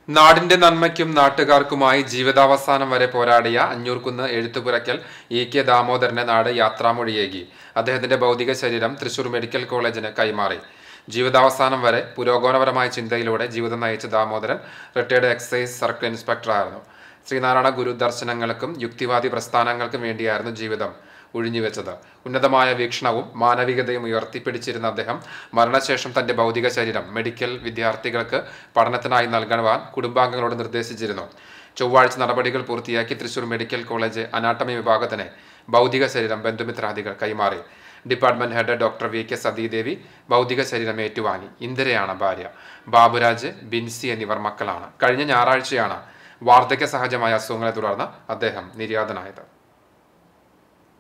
നാടിന്റെ നന്മയ്ക്കും നാട്ടുകാർക്കുമായി ജീവിതാവസാനം വരെ പോരാടിയ അഞ്ഞൂർക്കുന്ന് എഴുത്തുപുരയ്ക്കൽ ഇ കെ ദാമോദരന്റെ നാട് യാത്രാമൊഴിയേകി അദ്ദേഹത്തിന്റെ ഭൗതിക ശരീരം തൃശൂർ മെഡിക്കൽ കോളേജിന് കൈമാറി ജീവിതാവസാനം വരെ പുരോഗമനപരമായ ചിന്തയിലൂടെ ജീവിതം നയിച്ച ദാമോദരൻ റിട്ടയർഡ് എക്സൈസ് സർക്കിൾ ഇൻസ്പെക്ടറായിരുന്നു ശ്രീനാരായണ ഗുരു ദർശനങ്ങൾക്കും യുക്തിവാദി പ്രസ്ഥാനങ്ങൾക്കും വേണ്ടിയായിരുന്നു ജീവിതം ഒഴിഞ്ഞുവെച്ചത് ഉന്നതമായ വീക്ഷണവും മാനവികതയും ഉയർത്തിപ്പിടിച്ചിരുന്ന അദ്ദേഹം മരണശേഷം തന്റെ ഭൗതിക ശരീരം മെഡിക്കൽ വിദ്യാർത്ഥികൾക്ക് പഠനത്തിനായി നൽകുവാൻ കുടുംബാംഗങ്ങളോട് നിർദ്ദേശിച്ചിരുന്നു ചൊവ്വാഴ്ച നടപടികൾ പൂർത്തിയാക്കി തൃശൂർ മെഡിക്കൽ കോളേജ് അനാട്ടമി വിഭാഗത്തിന് ഭൗതിക ശരീരം ബന്ധുമിത്രാദികൾ കൈമാറി department head doctor V K Sathidevi ഭൗതിക ശരീരം ഏറ്റുവാങ്ങി ഇന്ദിരയാണ് ഭാര്യ ബാബുരാജ് ബിൻസി എന്നിവർ മക്കളാണ് കഴിഞ്ഞ ഞായറാഴ്ചയാണ് വാർദ്ധക്യ സഹജമായ അസുഖങ്ങളെ തുടർന്ന് അദ്ദേഹം നിര്യാതനായത്